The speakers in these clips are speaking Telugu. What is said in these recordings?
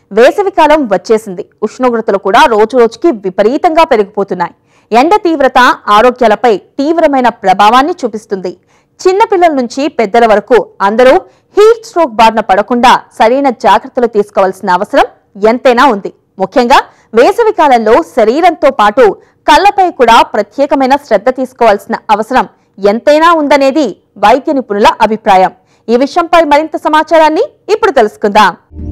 వేసవికాలం వచ్చేసింది ఉష్ణోగ్రతలు కూడా రోజు రోజుకి విపరీతంగా పెరిగిపోతున్నాయి ఎండ తీవ్రత ఆరోగ్యాలపై తీవ్రమైన ప్రభావాన్ని చూపిస్తుంది చిన్నపిల్లల నుంచి పెద్దల వరకు అందరూ హీట్ స్ట్రోక్ బారిన పడకుండా సరైన జాగ్రత్తలు తీసుకోవాల్సిన అవసరం ఎంతైనా ఉంది ముఖ్యంగా వేసవి కాలంలో శరీరంతో పాటు కళ్ళపై కూడా ప్రత్యేకమైన శ్రద్ధ తీసుకోవాల్సిన అవసరం ఎంతైనా ఉందనేది వైద్య నిపుణుల అభిప్రాయం ఈ విషయంపై మరింత సమాచారాన్ని ఇప్పుడు తెలుసుకుందాం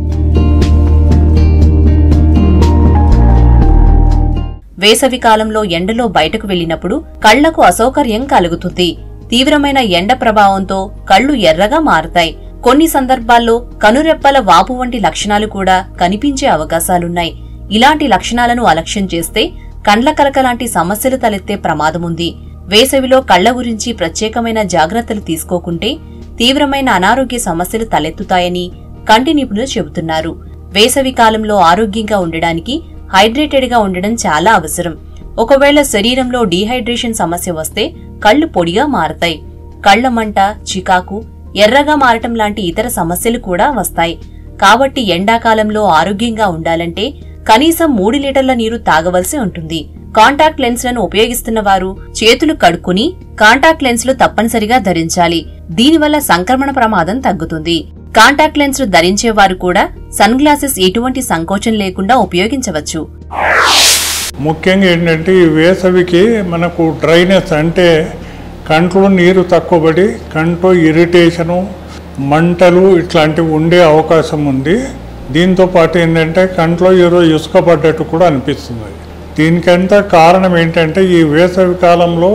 వేసవి కాలంలో ఎండలో బయటకు వెళ్లినప్పుడు కళ్లకు అసౌకర్యం కలుగుతుంది తీవ్రమైన ఎండ ప్రభావంతో కళ్ళు ఎర్రగా మారుతాయి కొన్ని సందర్భాల్లో కనురెప్పల వాపు వంటి లక్షణాలు కూడా కనిపించే అవకాశాలున్నాయి ఇలాంటి లక్షణాలను అలక్ష్యం చేస్తే కండ్ల కలక లాంటి సమస్యలు తలెత్తే ప్రమాదముంది వేసవిలో కళ్ల గురించి ప్రత్యేకమైన జాగ్రత్తలు తీసుకోకుంటే తీవ్రమైన అనారోగ్య సమస్యలు తలెత్తుతాయని కంటి నిపుణులు చెబుతున్నారు వేసవి కాలంలో ఆరోగ్యంగా ఉండడానికి హైడ్రేటెడ్ గా ఉండడం చాలా అవసరం ఒకవేళ శరీరంలో డీహైడ్రేషన్ సమస్య వస్తే కళ్ళు పొడిగా మారతాయి కళ్ల మంట చికాకు ఎర్రగా మారటం లాంటి ఇతర సమస్యలు కూడా వస్తాయి కాబట్టి ఎండాకాలంలో ఆరోగ్యంగా ఉండాలంటే కనీసం మూడు లీటర్ల నీరు తాగవలసి ఉంటుంది కాంటాక్ట్ లెన్స్లను ఉపయోగిస్తున్న వారు చేతులు కడుక్కుని కాంటాక్ట్ లెన్స్లు తప్పనిసరిగా ధరించాలి దీనివల్ల సంక్రమణ ప్రమాదం తగ్గుతుంది కాంటాక్ట్ లెన్స్లు ధరించేవారు కూడా సన్ గ్లాసెస్ ఎటువంటి సంకోచం లేకుండా ఉపయోగించవచ్చు ముఖ్యంగా ఏంటంటే ఈ వేసవికి మనకు డ్రైనెస్ అంటే కంట్లో నీరు తక్కువబడి కంట్లో ఇరిటేషను మంటలు ఇట్లాంటివి ఉండే అవకాశం ఉంది దీంతో పాటు ఏంటంటే కంట్లో ఏదో ఇసుక పడ్డట్టు కూడా అనిపిస్తుంది దీనికంతా కారణం ఏంటంటే ఈ వేసవి కాలంలో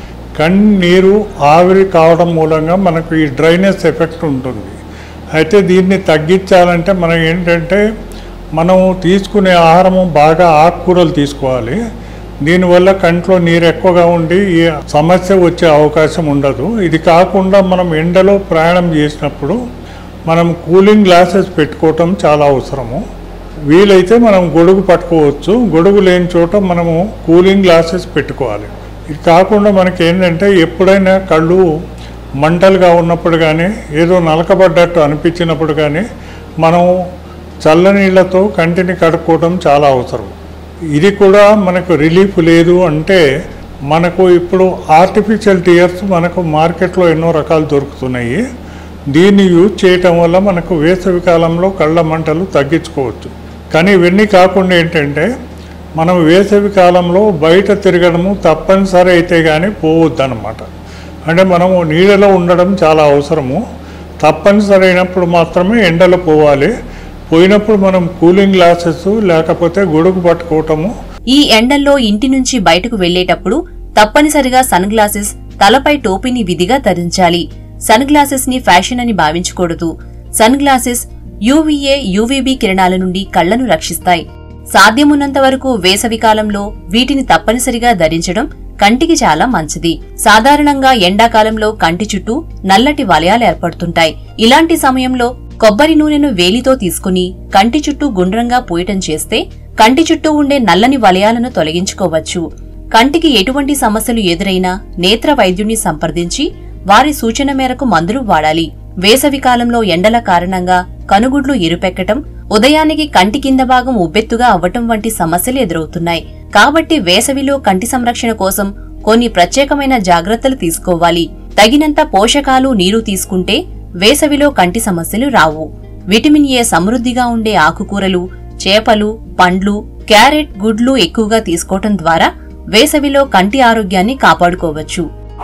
కన్నీరు ఆవిరి కావడం మూలంగా మనకు ఈ డ్రైనెస్ ఎఫెక్ట్ ఉంటుంది అయితే దీన్ని తగ్గించాలంటే మనం ఏంటంటే మనం తీసుకునే ఆహారము బాగా ఆకుకూరలు తీసుకోవాలి దీనివల్ల కంట్లో నీరు ఎక్కువగా ఉండి ఈ సమస్య వచ్చే అవకాశం ఉండదు ఇది కాకుండా మనం ఎండలో ప్రయాణం చేసినప్పుడు మనం కూలింగ్ గ్లాసెస్ పెట్టుకోవటం చాలా అవసరము వీలైతే మనం గొడుగు పట్టుకోవచ్చు గొడుగు లేని చోట మనము కూలింగ్ గ్లాసెస్ పెట్టుకోవాలి ఇది కాకుండా మనకి ఏంటంటే ఎప్పుడైనా కళ్ళు మంటలుగా ఉన్నప్పుడు కానీ ఏదో నలకబడ్డట్టు అనిపించినప్పుడు కానీ మనం చల్లనీళ్ళతో కంటిని కడుక్కోవడం చాలా అవసరం ఇది కూడా మనకు రిలీఫ్ లేదు అంటే మనకు ఇప్పుడు ఆర్టిఫిషియల్ టీయర్స్ మనకు మార్కెట్లో ఎన్నో రకాలు దొరుకుతున్నాయి దీన్ని యూజ్ చేయటం వల్ల మనకు వేసవి కాలంలో కళ్ళ మంటలు తగ్గించుకోవచ్చు కానీ ఇవన్నీ కాకుండా ఏంటంటే మనం వేసవి కాలంలో బయట తిరగడము తప్పనిసరి అయితే కానీ పోవద్దన్నమాట అంటే మనము నీడలో ఉండడం చాలా అవసరము తప్పనిసరి అయినప్పుడు మాత్రమే ఎండలో పోవాలి పోయినప్పుడు మనం కూలింగ్ గ్లాసెస్ లేకపోతే గొడుగు పట్టుకోవటము ఈ ఎండల్లో ఇంటి నుంచి బయటకు వెళ్లేటప్పుడు తప్పనిసరిగా సన్ గ్లాసెస్ తలపై టోపీని విధిగా ధరించాలి సన్ గ్లాసెస్ ని ఫ్యాషన్ అని భావించకూడదు సన్ గ్లాసెస్ యూవీఏ యూవీబీ కిరణాల నుండి కళ్లను రక్షిస్తాయి సాధ్యమున్నంత వరకు వేసవి కాలంలో వీటిని తప్పనిసరిగా ధరించడం కంటికి చాలా మంచిది సాధారణంగా ఎండాకాలంలో కంటి చుట్టూ నల్లటి వలయాలు ఏర్పడుతుంటాయి ఇలాంటి సమయంలో కొబ్బరి నూనెను వేలితో తీసుకుని కంటి చుట్టూ గుండ్రంగా పూయటం చేస్తే కంటి చుట్టూ ఉండే నల్లని వలయాలను తొలగించుకోవచ్చు కంటికి ఎటువంటి సమస్యలు ఎదురైనా నేత్ర వైద్యుణ్ణి సంప్రదించి వారి సూచన మేరకు మందులు వాడాలి వేసవి కాలంలో ఎండల కారణంగా కనుగుడ్లు ఎరుపెక్కటం ఉదయానికి కంటి కింద భాగం ఉబ్బెత్తుగా అవ్వటం వంటి సమస్యలు ఎదురవుతున్నాయి కాబట్టి వేసవిలో కంటి సంరక్షణ కోసం కొన్ని ప్రత్యేకమైన జాగ్రత్తలు తీసుకోవాలి తగినంత పోషకాలు నీరు తీసుకుంటే వేసవిలో కంటి సమస్యలు రావు విటమిన్ ఏ సమృద్ధిగా ఉండే ఆకుకూరలు చేపలు పండ్లు క్యారెట్ గుడ్లు ఎక్కువగా తీసుకోవటం ద్వారా వేసవిలో కంటి ఆరోగ్యాన్ని కాపాడుకోవచ్చు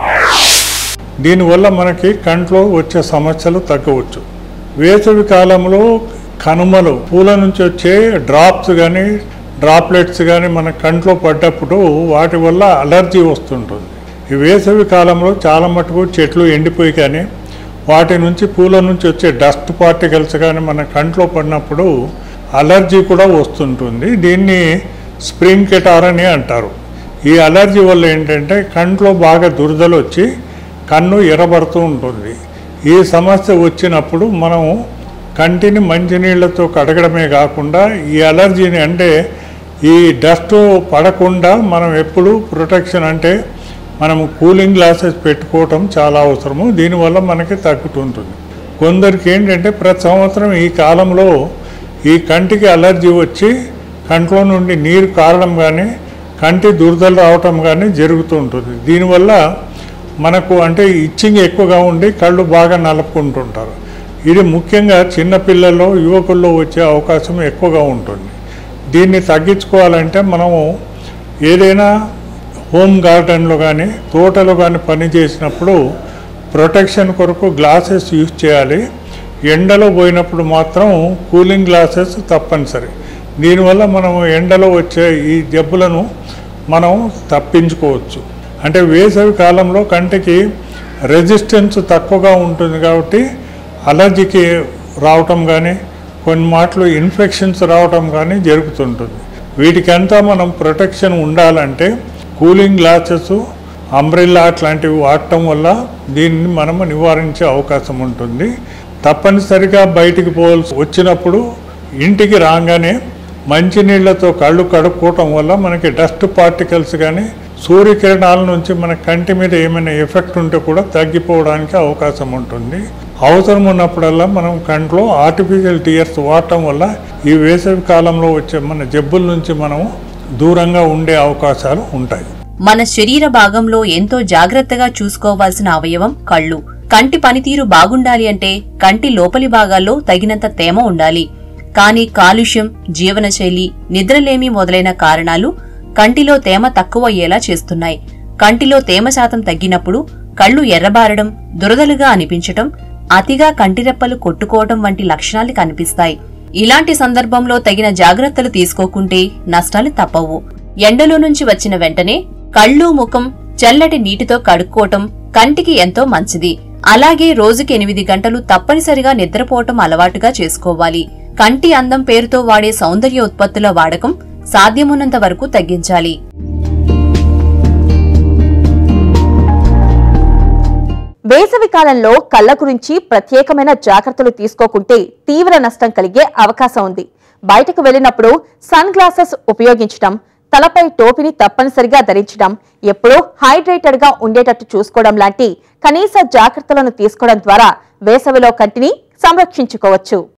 దీనివల్ల మనకి కంట్లో వచ్చే సమస్యలు తగ్గవచ్చు వేసవి కాలంలో కనుమలు పూల నుంచి వచ్చే డ్రాప్స్ కానీ డ్రాప్లెట్స్ కానీ మన కంట్లో పడ్డప్పుడు వాటి వల్ల అలర్జీ వస్తుంటుంది ఈ వేసవి కాలంలో చాలా మటుకు చెట్లు ఎండిపోయి కానీ వాటి నుంచి పూల నుంచి వచ్చే డస్ట్ పార్టికల్స్ కానీ మన కంట్లో పడినప్పుడు అలర్జీ కూడా వస్తుంటుంది దీన్ని స్ప్రింగ్ కెటార్ అని అంటారు ఈ అలర్జీ వల్ల ఏంటంటే కంట్లో బాగా దురదలు వచ్చి కన్ను ఎర్రబడుతూ ఉంటుంది ఈ సమస్య వచ్చినప్పుడు మనం కంటిని మంచినీళ్ళతో కడగడమే కాకుండా ఈ అలర్జీని అంటే ఈ డస్ట్ పడకుండా మనం ఎప్పుడు ప్రొటెక్షన్ అంటే మనం కూలింగ్ గ్లాసెస్ పెట్టుకోవటం చాలా అవసరము దీనివల్ల మనకి తగ్గుతుంటుంది కొందరికి ఏంటంటే ప్రతి సంవత్సరం ఈ కాలంలో ఈ కంటికి అలర్జీ వచ్చి కంట్లో నుండి నీరు కారడం కానీ కంటి దురదలు రావటం కానీ జరుగుతూ ఉంటుంది దీనివల్ల మనకు అంటే ఇచ్చింగ్ ఎక్కువగా ఉండి కళ్ళు బాగా నలుపుకుంటుంటారు ఇది ముఖ్యంగా చిన్నపిల్లల్లో యువకుల్లో వచ్చే అవకాశం ఎక్కువగా ఉంటుంది దీన్ని తగ్గించుకోవాలంటే మనము ఏదైనా హోమ్ గార్డెన్లో కానీ తోటలో కానీ పని చేసినప్పుడు ప్రొటెక్షన్ కొరకు గ్లాసెస్ యూజ్ చేయాలి ఎండలో పోయినప్పుడు మాత్రం కూలింగ్ గ్లాసెస్ తప్పనిసరి దీనివల్ల మనం ఎండలో వచ్చే ఈ జబ్బులను మనం తప్పించుకోవచ్చు అంటే వేసవి కాలంలో కంటికి రెసిస్టెన్స్ తక్కువగా ఉంటుంది కాబట్టి అలర్జీకి రావటం కానీ కొన్ని మాటలు ఇన్ఫెక్షన్స్ రావటం కానీ జరుగుతుంటుంది వీటికంతా మనం ప్రొటెక్షన్ ఉండాలంటే కూలింగ్ గ్లాసెస్ అంబ్రెల్లా అట్లాంటివి వాడటం వల్ల దీన్ని మనము నివారించే అవకాశం ఉంటుంది తప్పనిసరిగా బయటికి పోవాల్సి వచ్చినప్పుడు ఇంటికి రాగానే మంచినీళ్ళతో కళ్ళు కడుక్కోవటం వల్ల మనకి డస్ట్ పార్టికల్స్ కానీ సూర్యకిరణాల నుంచి మన కంటి మీద ఏమైనా ఎఫెక్ట్ ఉంటే కూడా తగ్గిపోవడానికి అవకాశం ఉంటుంది అవసరం ఉన్నప్పుడల్లా మనం కంట్లో ఆర్టిఫిషియల్ టీయర్స్ వాడటం వల్ల ఈ వేసవి కాలంలో వచ్చే మన జబ్బుల నుంచి మనం దూరంగా ఉండే అవకాశాలు ఉంటాయి మన శరీర భాగంలో ఎంతో జాగ్రత్తగా చూసుకోవాల్సిన అవయవం కళ్ళు కంటి పనితీరు బాగుండాలి అంటే కంటి లోపలి భాగాల్లో తగినంత తేమ ఉండాలి కానీ కాలుష్యం జీవనశైలి నిద్రలేమి మొదలైన కారణాలు కంటిలో తేమ తక్కువ అయ్యేలా చేస్తున్నాయి కంటిలో తేమ శాతం తగ్గినప్పుడు కళ్ళు ఎర్రబారడం దురదలుగా అనిపించటం అతిగా కంటిరెప్పలు కొట్టుకోవటం వంటి లక్షణాలు కనిపిస్తాయి ఇలాంటి సందర్భంలో తగిన జాగ్రత్తలు తీసుకోకుంటే నష్టాలు తప్పవు ఎండలో నుంచి వచ్చిన వెంటనే కళ్ళు ముఖం చల్లటి నీటితో కడుక్కోవటం కంటికి ఎంతో మంచిది అలాగే రోజుకి ఎనిమిది గంటలు తప్పనిసరిగా నిద్రపోవటం అలవాటుగా చేసుకోవాలి కంటి అందం పేరుతో వాడే సౌందర్య ఉత్పత్తుల వాడకం సాధ్యమున్నంత వరకు తగ్గించాలి వేసవి కాలంలో కళ్ళ గురించి ప్రత్యేకమైన జాగ్రత్తలు తీసుకోకుంటే తీవ్ర నష్టం కలిగే అవకాశం ఉంది బయటకు వెళ్ళినప్పుడు సన్ గ్లాసెస్ ఉపయోగించడం తలపై టోపీని తప్పనిసరిగా ధరించడం ఎప్పుడూ హైడ్రేటెడ్ గా ఉండేటట్టు చూసుకోవడం లాంటి కనీస జాగ్రత్తలను తీసుకోవడం ద్వారా వేసవిలో కంటిని సంరక్షించుకోవచ్చు